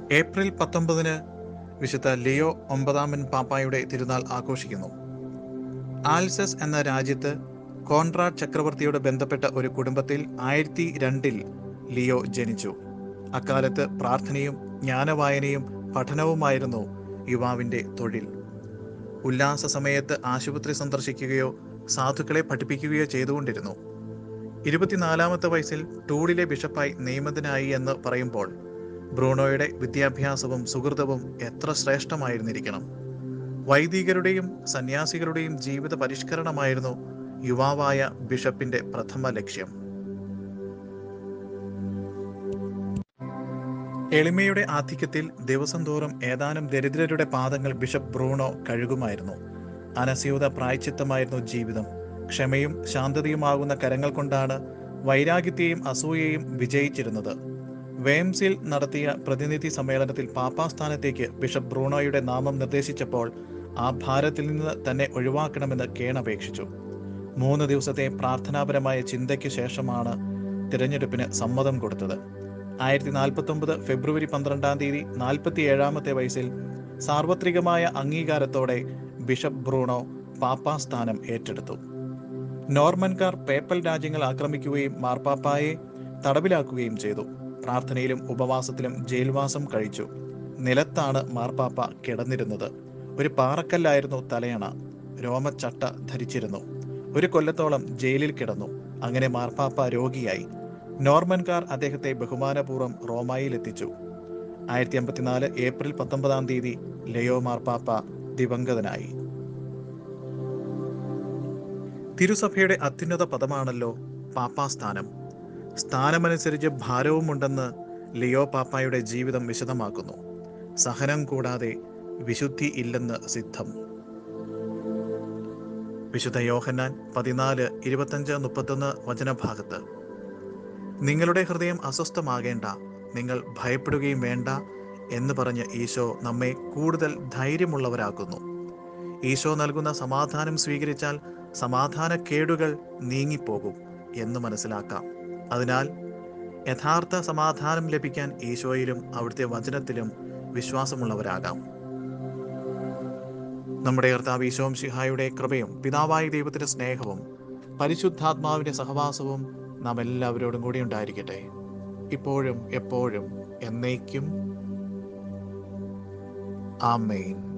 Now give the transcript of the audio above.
April പത്തൊമ്പതിന് വിശുദ്ധ Leo ഒമ്പതാമൻ പാപ്പായുടെ തിരുനാൾ ആഘോഷിക്കുന്നു ആൽസസ് എന്ന രാജ്യത്ത് കോൺറാഡ് ചക്രവർത്തിയോട് ബന്ധപ്പെട്ട ഒരു കുടുംബത്തിൽ ആയിരത്തി രണ്ടിൽ ലിയോ ജനിച്ചു അക്കാലത്ത് പ്രാർത്ഥനയും ജ്ഞാനവായനയും പഠനവുമായിരുന്നു യുവാവിൻ്റെ തൊഴിൽ ഉല്ലാസ സമയത്ത് ആശുപത്രി സന്ദർശിക്കുകയോ സാധുക്കളെ പഠിപ്പിക്കുകയോ ചെയ്തുകൊണ്ടിരുന്നു ഇരുപത്തിനാലാമത്തെ വയസ്സിൽ ടൂളിലെ ബിഷപ്പായി നിയമിതനായി എന്ന് പറയുമ്പോൾ ബ്രൂണോയുടെ വിദ്യാഭ്യാസവും സുഹൃതവും എത്ര ശ്രേഷ്ഠമായിരുന്നിരിക്കണം വൈദികരുടെയും സന്യാസികളുടെയും ജീവിത പരിഷ്കരണമായിരുന്നു യുവാവായ ബിഷപ്പിന്റെ പ്രഥമ ലക്ഷ്യം എളിമയുടെ ആധിക്യത്തിൽ ദിവസം തോറും ഏതാനും ദരിദ്രരുടെ പാദങ്ങൾ ബിഷപ്പ് ബ്രൂണോ കഴുകുമായിരുന്നു അനസ്യൂത പ്രായച്ചിത്തമായിരുന്നു ജീവിതം ക്ഷമയും ശാന്തതയുമാകുന്ന കരങ്ങൾ കൊണ്ടാണ് വൈരാഗ്യത്തെയും അസൂയയും വിജയിച്ചിരുന്നത് വേംസിൽ നടത്തിയ പ്രതിനിധി സമ്മേളനത്തിൽ പാപ്പാസ്ഥാനത്തേക്ക് ബിഷപ്പ് ബ്രൂണോയുടെ നാമം നിർദ്ദേശിച്ചപ്പോൾ ആ ഭാരത്തിൽ നിന്ന് തന്നെ ഒഴിവാക്കണമെന്ന് കേണപേക്ഷിച്ചു മൂന്ന് ദിവസത്തെ പ്രാർത്ഥനാപരമായ ചിന്തയ്ക്ക് ശേഷമാണ് തിരഞ്ഞെടുപ്പിന് സമ്മതം കൊടുത്തത് ആയിരത്തി നാൽപ്പത്തി ഒമ്പത് ഫെബ്രുവരി പന്ത്രണ്ടാം തീയതി നാൽപ്പത്തി ഏഴാമത്തെ വയസ്സിൽ സാർവത്രികമായ അംഗീകാരത്തോടെ ബിഷപ്പ് ബ്രൂണോ പാപ്പാ സ്ഥാനം ഏറ്റെടുത്തു നോർമൻകാർ പേപ്പൽ രാജ്യങ്ങൾ ആക്രമിക്കുകയും മാർപ്പാപ്പായെ തടവിലാക്കുകയും ചെയ്തു പ്രാർത്ഥനയിലും ഉപവാസത്തിലും ജയിൽവാസം കഴിച്ചു നിലത്താണ് മാർപ്പാപ്പ കിടന്നിരുന്നത് ഒരു പാറക്കല്ലായിരുന്നു തലയണ രോമച്ചട്ട ധരിച്ചിരുന്നു ഒരു കൊല്ലത്തോളം ജയിലിൽ കിടന്നു അങ്ങനെ മാർപ്പാപ്പ രോഗിയായി നോർമൻകാർ അദ്ദേഹത്തെ ബഹുമാനപൂർവ്വം റോമായിൽ എത്തിച്ചു ആയിരത്തി അമ്പത്തിനാല് ഏപ്രിൽ പത്തൊമ്പതാം തീയതി ലയോ മാർപ്പാപ്പ ദിവംഗതനായി തിരുസഭയുടെ അത്യുന്നത പദമാണല്ലോ പാപ്പാസ്ഥാനം സ്ഥാനമനുസരിച്ച് ഭാരവുമുണ്ടെന്ന് ലിയോ പാപ്പായുടെ ജീവിതം വിശദമാക്കുന്നു സഹനം കൂടാതെ വിശുദ്ധി ഇല്ലെന്ന് സിദ്ധം വിശുദ്ധ യോഹന്നാൻ പതിനാല് ഇരുപത്തഞ്ച് മുപ്പത്തൊന്ന് വചനഭാഗത്ത് നിങ്ങളുടെ ഹൃദയം അസ്വസ്ഥമാകേണ്ട നിങ്ങൾ ഭയപ്പെടുകയും വേണ്ട എന്ന് പറഞ്ഞ് ഈശോ നമ്മെ കൂടുതൽ ധൈര്യമുള്ളവരാക്കുന്നു ഈശോ നൽകുന്ന സമാധാനം സ്വീകരിച്ചാൽ സമാധാനക്കേടുകൾ നീങ്ങിപ്പോകും എന്ന് മനസ്സിലാക്കാം അതിനാൽ യഥാർത്ഥ സമാധാനം ലഭിക്കാൻ ഈശോയിലും അവിടുത്തെ വചനത്തിലും വിശ്വാസമുള്ളവരാകാം നമ്മുടെ കർത്താവ് ഈശോം ശിഹായുടെ കൃപയും പിതാവായ ദൈവത്തിന്റെ സ്നേഹവും പരിശുദ്ധാത്മാവിന്റെ സഹവാസവും നാം എല്ലാവരോടും കൂടി ഉണ്ടായിരിക്കട്ടെ ഇപ്പോഴും എപ്പോഴും എന്നേക്കും ആമേൻ